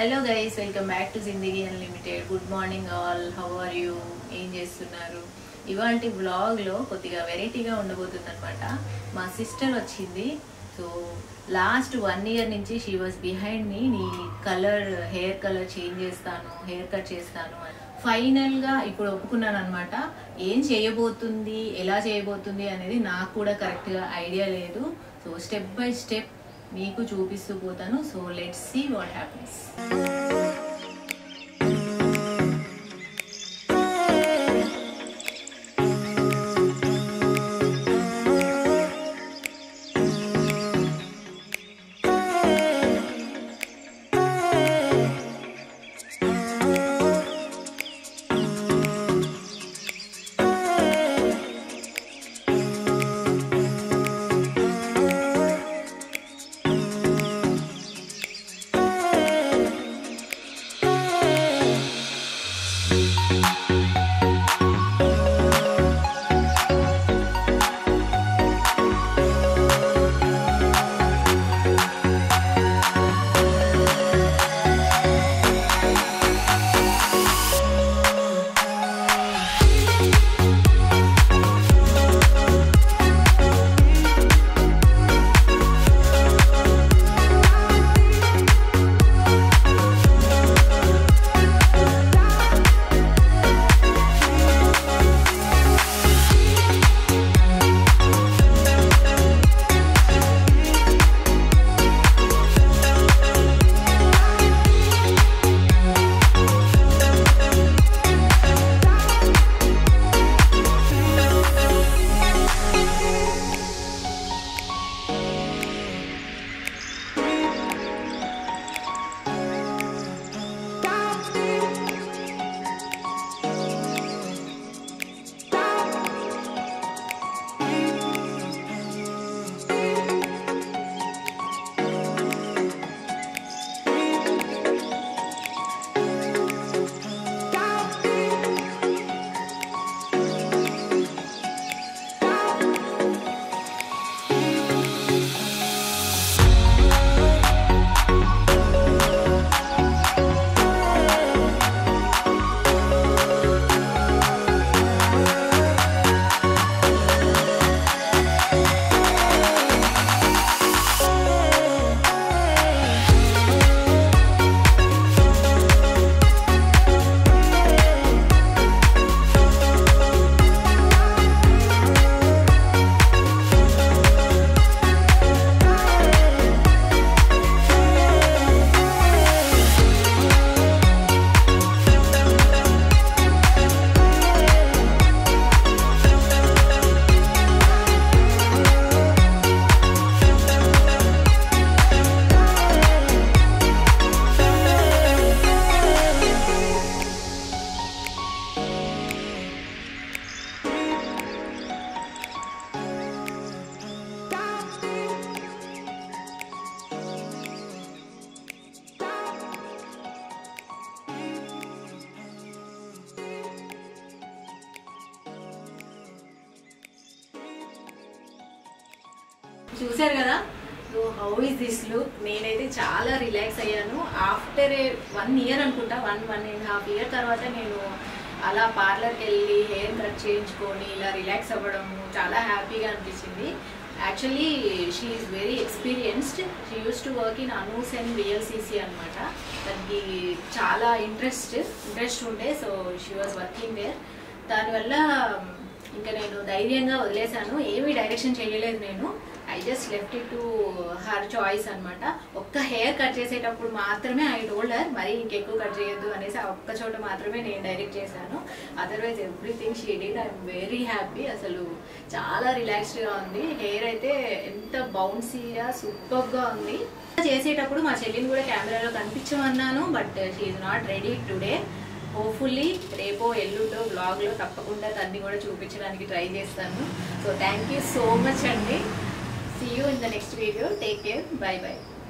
hello guys welcome back to Zindagi unlimited good morning all how are you ఏం చేస్తున్నారు ఇవాళ వ్లాగ్లో కొద్దిగా వెరైటీగా ఉండబోతుంది అనమాట మా సిస్టర్ వచ్చింది సో లాస్ట్ వన్ ఇయర్ నుంచి షీ వాజ్ బిహైండ్ మీ నీ కలర్ హెయిర్ కలర్ చేంజ్ చేస్తాను హెయిర్ కట్ చేస్తాను అని ఫైనల్గా ఇప్పుడు ఒప్పుకున్నాను అనమాట ఏం చేయబోతుంది ఎలా చేయబోతుంది అనేది నాకు కూడా కరెక్ట్గా ఐడియా లేదు సో స్టెప్ బై స్టెప్ మీకు చూపిస్తూ పోతాను so let's see what happens చూసారు కదా so how is this look నేనైతే చాలా రిలాక్స్ అయ్యాను ఆఫ్టర్ ఏ వన్ ఇయర్ అనుకుంటా one one and half year తర్వాత నేను అలా పార్లర్కి వెళ్ళి హెయిర్ కట్ చేయించుకొని ఇలా రిలాక్స్ అవ్వడము చాలా హ్యాపీగా అనిపించింది actually she is very experienced she used to work in Anoos and VLCC అనమాట దానికి చాలా ఇంట్రెస్ట్ ఇంట్రెస్ట్ ఉండే so she was working there దానివల్ల ఇంకా నేను ధైర్యంగా వదిలేశాను ఏమీ డైరెక్షన్ చేయలేదు నేను I just left it to her choice అనమాట ఒక్క హెయిర్ కట్ చేసేటప్పుడు మాత్రమే ఐ టోల్డ్ హర్ మరి ఇంకెక్కువ కట్ చేయొద్దు అనేసి ఆ ఒక్క చోట మాత్రమే నేను డైరెక్ట్ చేశాను otherwise everything she did I'm very happy అసలు చాలా రిలాక్స్డ్గా ఉంది హెయిర్ అయితే ఎంత బౌన్సీగా సూపర్గా ఉంది చేసేటప్పుడు మా చెల్లిని కూడా కెమెరాలో కనిపించమన్నాను but she's not ready today hopefully రేపో ఎల్లుండో బ్లాగ్లో తప్పకుండా తన్ని కూడా చూపించడానికి ట్రై చేస్తాను so thank you so much అండి see you in the next video take care bye by